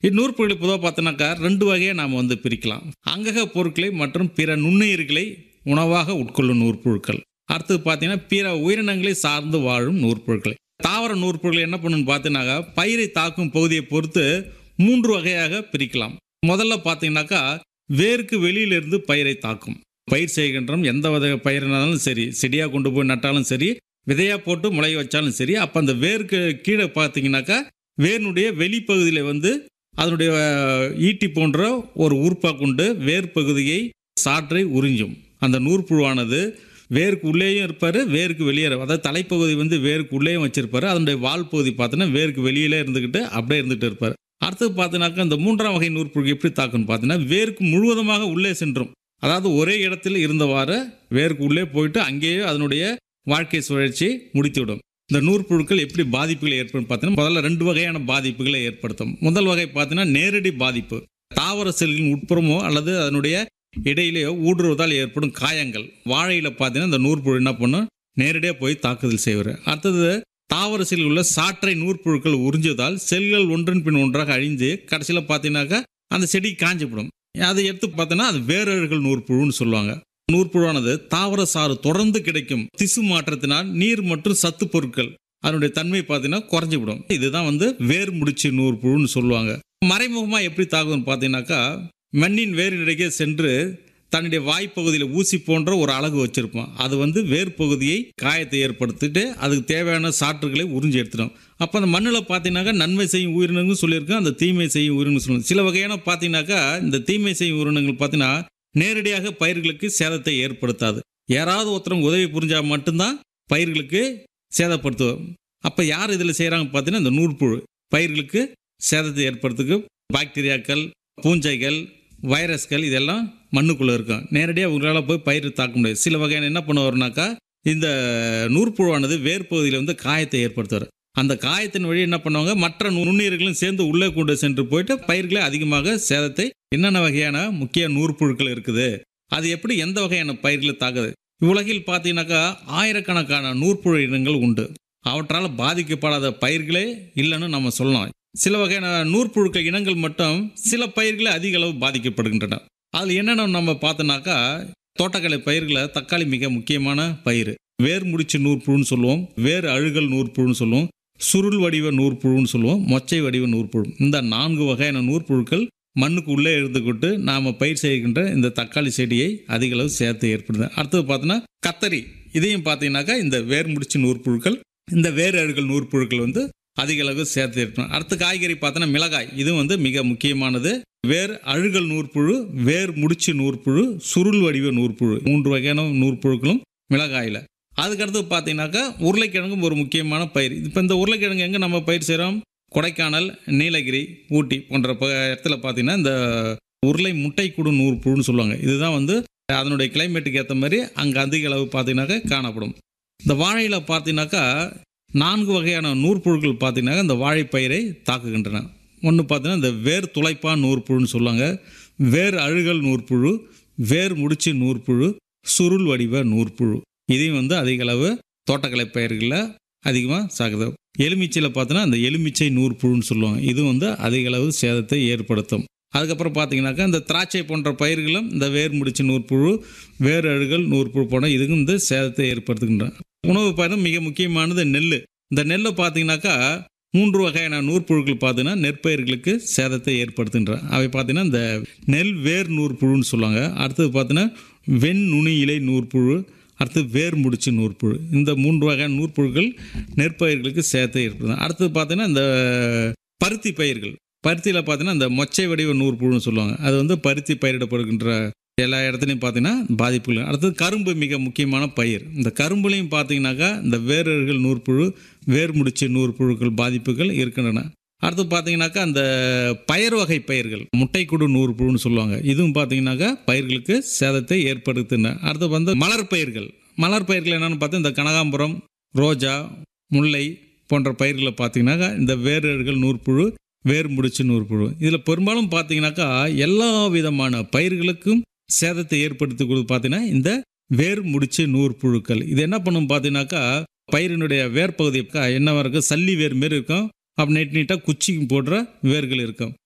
இந்நூற்புகளை பொதுவாக பார்த்தோன்னாக்கா ரெண்டு வகையாக நாம் வந்து பிரிக்கலாம் அங்கக பொருட்களை மற்றும் பிற நுண்ணுயிர்களை உணவாக உட்கொள்ளும் நூற்புழுக்கள் அடுத்தது பார்த்தீங்கன்னா பிற உயிரினங்களை சார்ந்து வாழும் நூற்புழுக்கள் தாவர நூற்புழுக்கள் என்ன பண்ணுன்னு பார்த்தீங்கன்னாக்கா பயிரை தாக்கும் பகுதியை பொறுத்து மூன்று வகையாக பிரிக்கலாம் முதல்ல பார்த்தீங்கன்னாக்கா வேருக்கு வெளியிலிருந்து பயிரை தாக்கும் பயிர் செய்கின்றோம் எந்த வித பயிரினாலும் சரி செடியாக கொண்டு போய் நட்டாலும் சரி விதையாக போட்டு முளைய வச்சாலும் சரி அப்போ அந்த வேருக்கு கீழே பார்த்தீங்கன்னாக்கா வேரினுடைய வெளிப்பகுதியில் வந்து அதனுடைய அஹ், ஈட்டி போன்ற ஒரு உறுப்பாக கொண்டு வேர் பகுதியை சாற்றை உறிஞ்சும் அந்த நூற்புழுவானது வேருக்கு உள்ளேயும் இருப்பார் வேருக்கு வெளியே அதாவது தலைப்பகுதி வந்து வேருக்கு உள்ளேயும் வச்சிருப்பாரு அதனுடைய வால் பகுதி பார்த்தீங்கன்னா வேருக்கு வெளியிலே இருந்துக்கிட்டு அப்படியே இருந்துகிட்டு இருப்பார் அடுத்தது பார்த்தீங்கன்னாக்கா இந்த மூன்றாம் வகை நூற்புழு எப்படி தாக்குன்னு பார்த்தீங்கன்னா வேருக்கு முழுவதுமாக உள்ளே சென்றும் அதாவது ஒரே இடத்தில் இருந்தவாறு வேருக்கு உள்ளே போயிட்டு அங்கேயே அதனுடைய வாழ்க்கை சுழற்சி முடித்துவிடும் இந்த நூற்புழுக்கள் எப்படி பாதிப்புகளை ஏற்படும் பார்த்தீங்கன்னா முதல்ல ரெண்டு வகையான பாதிப்புகளை ஏற்படுத்தும் முதல் வகை பார்த்தீங்கன்னா நேரடி பாதிப்பு தாவர செல்லின் உட்புறமோ அல்லது அதனுடைய இடையிலேயோ ஊடுருவதால் ஏற்படும் காயங்கள் வாழையில் பார்த்தீங்கன்னா இந்த நூற்புழு என்ன பண்ணும் நேரடியாக போய் தாக்குதல் செய்வார் அடுத்தது தாவர செல்லில் உள்ள சாற்றை நூற்புழுக்கள் உறிஞ்சதால் செல்கள் ஒன்றன் பின் ஒன்றாக அழிஞ்சு கடைசியில் பார்த்தீங்கன்னாக்கா அந்த செடி காஞ்சிவிடும் அதை எடுத்து பார்த்தோன்னா அது வேரழுகள் நூற்புழுன்னு சொல்லுவாங்க நூற்புழுவானது தாவர சாறு தொடர்ந்து கிடைக்கும் திசு மாற்றத்தினால் நீர் மற்றும் சத்து பொருட்கள் அதனுடைய தன்மை பார்த்தீங்கன்னா குறைஞ்சி விடும் இதுதான் வந்து வேர் முடிச்சு நூற்புழுன்னு சொல்லுவாங்க மறைமுகமாக எப்படி தாக்குதுன்னு பார்த்தீங்கன்னாக்கா மண்ணின் வேரினிடையே சென்று தன்னுடைய வாய்ப்பகுதியில் ஊசி போன்ற ஒரு அலகு வச்சிருப்போம் அது வந்து வேர் பகுதியை காயத்தை ஏற்படுத்திட்டு அதுக்கு தேவையான சாற்றுகளை உறிஞ்சி எடுத்துடும் அப்போ அந்த மண்ணில் பார்த்தீங்கன்னாக்கா நன்மை செய்யும் உயிரினங்கள் சொல்லியிருக்கோம் அந்த தீமை செய்யும் உயிரினங்கள் சொல்லுவோம் சில வகையான பார்த்தீங்கன்னாக்கா இந்த தீமை செய்யும் உயிரினங்கள் பார்த்தீங்கன்னா நேரடியாக பயிர்களுக்கு சேதத்தை ஏற்படுத்தாது யாராவது ஒருத்தரங்க உதவி புரிஞ்சால் மட்டும்தான் பயிர்களுக்கு சேதப்படுத்துவோம் அப்போ யார் இதில் செய்கிறாங்க பார்த்தீங்கன்னா இந்த நூற்புழு பயிர்களுக்கு சேதத்தை ஏற்படுத்துக்கு பாக்டீரியாக்கள் பூஞ்சைகள் வைரஸ்கள் இதெல்லாம் மண்ணுக்குள்ளே இருக்கும் நேரடியாக உங்களால் போய் பயிர் தாக்க முடியாது சில வகையான என்ன பண்ணுவாருனாக்கா இந்த நூற்புழுவானது வேர்ப்பகுதியில் வந்து காயத்தை ஏற்படுத்துவார் அந்த காயத்தின் வழி என்ன பண்ணுவாங்க மற்ற நுண்ணுயிர்களும் சேர்ந்து உள்ளே கொண்டு சென்று போயிட்டு பயிர்களை அதிகமாக சேதத்தை என்னென்ன வகையான முக்கிய நூற்புழுக்கள் இருக்குது அது எப்படி எந்த வகையான பயிர்களை தாக்குது உலகில் பார்த்தீங்கன்னாக்கா ஆயிரக்கணக்கான நூற்புழு இனங்கள் உண்டு அவற்றால் பாதிக்கப்படாத பயிர்களே இல்லைன்னு நம்ம சொல்லலாம் சில வகையான நூற்புழுக்கள் இனங்கள் மட்டும் சில பயிர்களை அதிக அளவு பாதிக்கப்படுகின்றன அதில் என்னென்ன நம்ம பார்த்தோன்னாக்கா தோட்டக்கலை பயிர்களை தக்காளி மிக முக்கியமான பயிர் வேர் முடிச்சு நூற்புழுன்னு சொல்லுவோம் வேர் அழுகல் நூற்புழுன்னு சொல்லுவோம் சுருள் வடிவ நூற்புழுன்னு சொல்லுவோம் மொச்சை வடிவ நூற்புழு இந்த நான்கு வகையான நூற்புழுக்கள் மண்ணுக்கு உள்ளே இருந்துக்கிட்டு நாம் பயிர் செய்கின்ற இந்த தக்காளி செடியை அதிக அளவு சேர்த்து ஏற்படுது அடுத்தது பார்த்தோன்னா கத்தரி இதையும் பார்த்தீங்கன்னாக்கா இந்த வேர் முடிச்சு நூற்புழுக்கள் இந்த வேர் அழுகல் நூற்புழுக்கள் வந்து அதிக அளவு சேர்த்து ஏற்படும் அடுத்த காய்கறி பார்த்தோன்னா மிளகாய் இது வந்து மிக முக்கியமானது வேர் அழுகல் நூற்புழு வேர் முடிச்சு நூற்புழு சுருள் வடிவ நூற்புழு மூன்று வகையான நூற்புழுக்களும் மிளகாயில் அதுக்கடுத்து பார்த்தீங்கன்னாக்கா உருளைக்கிழங்கும் ஒரு முக்கியமான பயிர் இப்போ இந்த உருளைக்கிழங்கு எங்கே நம்ம பயிர் செய்கிறோம் கொடைக்கானல் நீலகிரி ஊட்டி போன்ற ப- இடத்துல பார்த்தீங்கன்னா இந்த உருளை முட்டைக்குடு நூற்புழுன்னு சொல்லுவாங்க இதுதான் வந்து அதனுடைய கிளைமேட்டுக்கு ஏற்ற மாதிரி அங்கே அதிக அளவு பார்த்தீங்கன்னாக்கா காணப்படும் இந்த வாழையில் பார்த்தீங்கன்னாக்கா நான்கு வகையான நூற்புழுக்கள் பார்த்தீங்கன்னாக்கா இந்த வாழைப்பயிரை தாக்குகின்றன ஒன்று பார்த்தீங்கன்னா இந்த வேர் துளைப்பான் நூற்புழுன்னு சொல்லுவாங்க வேர் அழுகல் நூற்புழு வேர் முடிச்சு நூற்புழு சுருள் வடிவ நூற்புழு இதையும் வந்து அதிக அளவு தோட்டக்கலை பயிர்களில் அதிகமாக சாகுது எலுமிச்சையில் பார்த்தோன்னா அந்த எலுமிச்சை நூற்புழுன்னு சொல்லுவாங்க இது வந்து அதிக அளவு சேதத்தை ஏற்படுத்தும் அதுக்கப்புறம் பார்த்தீங்கன்னாக்கா இந்த திராட்சை போன்ற பயிர்களும் இந்த வேர் முடிச்சு நூற்புழு வேர் அழுகல் நூற்புழு போன இதுக்கும் இந்த சேதத்தை ஏற்படுத்துகின்றன உணவு பயிரும் மிக முக்கியமானது நெல் இந்த நெல்லை பார்த்தீங்கன்னாக்கா மூன்று வகையான நூற்புழுக்கள் பார்த்தீங்கன்னா நெற்பயிர்களுக்கு சேதத்தை ஏற்படுத்துகின்றன அவை பார்த்தீங்கன்னா இந்த நெல் வேர் நூற்புழுன்னு சொல்லுவாங்க அடுத்தது பார்த்தீங்கன்னா வெண் நுனி இலை நூற்புழு அடுத்து வேர் முடிச்சு நூற்புழு இந்த மூன்று வகையான நூற்புழுக்கள் நெற்பயிர்களுக்கு சேதத்தை ஏற்படுத்தும் அடுத்தது பார்த்தீங்கன்னா இந்த பருத்தி பயிர்கள் பருத்தியில் பார்த்தீங்கன்னா இந்த மொச்சை வடிவ நூற்புழுன்னு சொல்லுவாங்க அது வந்து பருத்தி பயிரிடப்படுகின்ற எல்லா இடத்துலையும் பார்த்தீங்கன்னா பாதிப்புகள் அடுத்தது கரும்பு மிக முக்கியமான பயிர் இந்த கரும்புலையும் பார்த்தீங்கன்னாக்கா இந்த வேரர்கள் நூற்புழு வேர் முடிச்சு நூற்புழுக்கள் பாதிப்புகள் இருக்கின்றன அடுத்து பார்த்தீங்கன்னாக்கா அந்த பயிர் வகை பயிர்கள் முட்டைக்குடு நூற்புழுன்னு சொல்லுவாங்க இதுவும் பார்த்தீங்கன்னாக்கா பயிர்களுக்கு சேதத்தை ஏற்படுத்துன அடுத்து வந்து மலர் பயிர்கள் மலர் பயிர்கள் என்னென்னு பார்த்தா இந்த கனகாம்பரம் ரோஜா முல்லை போன்ற பயிர்களை பார்த்தீங்கன்னாக்கா இந்த வேரர்கள் நூற்புழு வேர் முடிச்சு நூற்புழு இதில் பெரும்பாலும் பார்த்தீங்கன்னாக்கா எல்லா விதமான பயிர்களுக்கும் சேதத்தை ஏற்படுத்தி கொடுத்து பார்த்தீங்கன்னா இந்த வேர் முடிச்சு நூற்புழுக்கள் இது என்ன பண்ணும் பார்த்தீங்கன்னாக்கா பயிரினுடைய வேர் பகுதி என்ன இருக்கும் சல்லி வேர் மாரி இருக்கும் அப்படி நீட் நீட்டாக குச்சிக்கு போடுற வேர்கள் இருக்கும்